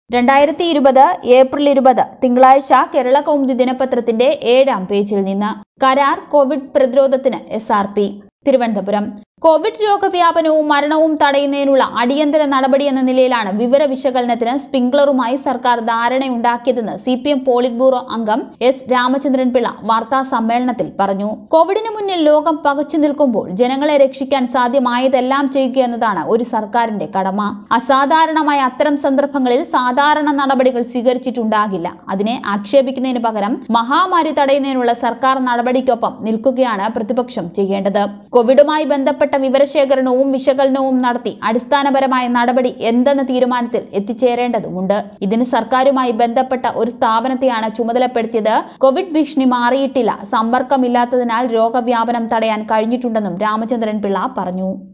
രണ്ടായിരത്തി ഇരുപത് ഏപ്രിൽ ഇരുപത് തിങ്കളാഴ്ച കേരള കൗമുദി ദിനപത്രത്തിന്റെ ഏഴാം പേജിൽ നിന്ന് കരാർ കോവിഡ് പ്രതിരോധത്തിന് S R P Thiruvananthapuram Covid രോഗവ്യാപനവും മരണവും തടയുന്നതിനുള്ള അടിയന്തര നടപടി എന്ന നിലയിലാണ് വിവര വിശകലനത്തിന് സ്പ്രിംഗ്ലറുമായി സർക്കാർ ധാരണയുണ്ടാക്കിയതെന്ന് C P M Polit Bureau അംഗം എസ് രാമചന്ദ്രൻ പിള്ള വാർത്താ സമ്മേളനത്തിൽ പറഞ്ഞു കോവിഡിന് മുന്നിൽ ലോകം പകച്ചു നിൽക്കുമ്പോൾ ജനങ്ങളെ രക്ഷിക്കാൻ സാധ്യമായതെല്ലാം ചെയ്യുക എന്നതാണ് ഒരു സർക്കാരിന്റെ കടമ അസാധാരണമായ അത്തരം സന്ദർഭങ്ങളിൽ സാധാരണ നടപടികൾ സ്വീകരിച്ചിട്ടുണ്ടാകില്ല അതിനെ ആക്ഷേപിക്കുന്നതിന് പകരം മഹാമാരി തടയുന്നതിനുള്ള സർക്കാർ നടപടിക്കൊപ്പം നിൽക്കുകയാണ് പ്രതിപക്ഷം ചെയ്യേണ്ടത് കോവിഡുമായി ബന്ധപ്പെട്ട വിവരശേഖരണവും വിശകലനവും നടത്തി അടിസ്ഥാനപരമായ നടപടി എന്തെന്ന തീരുമാനത്തിൽ എത്തിച്ചേരേണ്ടതുണ്ട് ഇതിന് സർക്കാരുമായി ബന്ധപ്പെട്ട ഒരു സ്ഥാപനത്തെയാണ് ചുമതലപ്പെടുത്തിയത് കോവിഡ് ഭീഷണി മാറിയിട്ടില്ല സമ്പർക്കമില്ലാത്തതിനാൽ രോഗവ്യാപനം തടയാൻ കഴിഞ്ഞിട്ടുണ്ടെന്നും രാമചന്ദ്രൻ പിള്ള പറഞ്ഞു